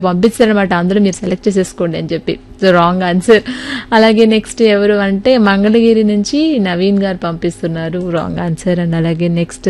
పంపిస్తారనమాట అందులో మీరు సెలెక్ట్ చేసేసుకోండి అని చెప్పి సో రాంగ్ ఆన్సర్ అలాగే నెక్స్ట్ ఎవరు అంటే మంగళగిరి నుంచి నవీన్ గారు పంపిస్తున్నారు రాంగ్ ఆన్సర్ అండ్ అలాగే నెక్స్ట్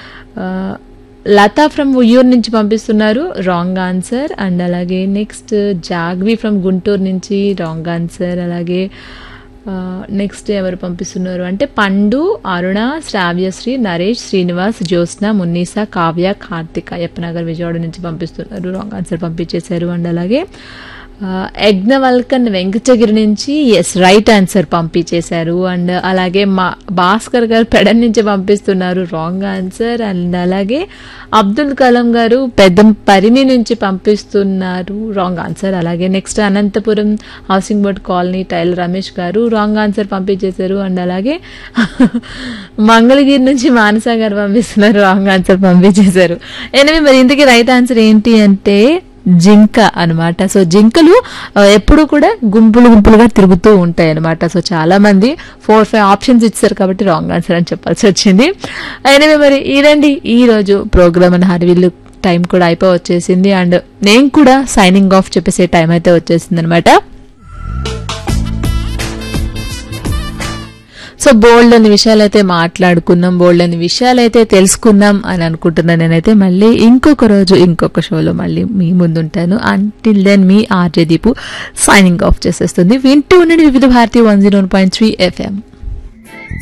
లతా ఫ్రమ్ ఉయ్యూరు నుంచి పంపిస్తున్నారు రాంగ్ ఆన్సర్ అండ్ అలాగే నెక్స్ట్ జాగ్వి ఫ్రమ్ గుంటూరు నుంచి రాంగ్ ఆన్సర్ అలాగే నెక్స్ట్ ఎవరు పంపిస్తున్నారు అంటే పండు అరుణ శ్రావ్యశ్రీ నరేష్ శ్రీనివాస్ జ్యోత్స్న మున్నీసా కావ్య కార్తిక్ అయ్యప్పనగర్ విజయవాడ నుంచి పంపిస్తున్నారు రాంగ్ ఆన్సర్ పంపించేశారు అండ్ అలాగే యజ్ఞవల్కన్ వెంకటగిరి నుంచి ఎస్ రైట్ ఆన్సర్ పంపించేశారు అండ్ అలాగే మా భాస్కర్ గారు పెడన్ నుంచి పంపిస్తున్నారు రాంగ్ ఆన్సర్ అండ్ అలాగే అబ్దుల్ కలాం గారు పెద్ద పరిమి నుంచి పంపిస్తున్నారు రాంగ్ ఆన్సర్ అలాగే next Anantapuram housing board colony tailor Ramesh గారు రాంగ్ ఆన్సర్ పంపించేశారు అండ్ అలాగే మంగళగిరి నుంచి మానస గారు పంపిస్తున్నారు రాంగ్ ఆన్సర్ పంపించేశారు ఎనిమిది మరి ఇంతకీ రైట్ ఆన్సర్ ఏంటి అంటే జింక అనమాట సో జింకలు ఎప్పుడు కూడా గుంపులు గుంపులుగా తిరుగుతూ ఉంటాయి అనమాట సో చాలా మంది ఫోర్ ఫైవ్ ఆప్షన్స్ ఇచ్చారు కాబట్టి రాంగ్ ఆన్సర్ అని చెప్పాల్సి వచ్చింది అయినవి మరి ఇదండి ఈ రోజు ప్రోగ్రామ్ అని హరివిల్లు టైం కూడా అయిపో వచ్చేసింది అండ్ నేను కూడా సైనింగ్ ఆఫ్ చెప్పేసే టైం అయితే వచ్చేసింది అనమాట సో బోల్డ్ అని విషయాలు అయితే మాట్లాడుకున్నాం బోల్డ్ అని విషయాలు అయితే తెలుసుకుందాం అని అనుకుంటున్నాను నేనైతే మళ్ళీ ఇంకొక రోజు ఇంకొక షోలో మళ్ళీ మీ ముందుంటాను అంటిల్ దెన్ మీ ఆర్జే దీపు సైనింగ్ ఆఫ్ చేసేస్తుంది వింటూ ఉండండి Vividh Bharati one zero point three FM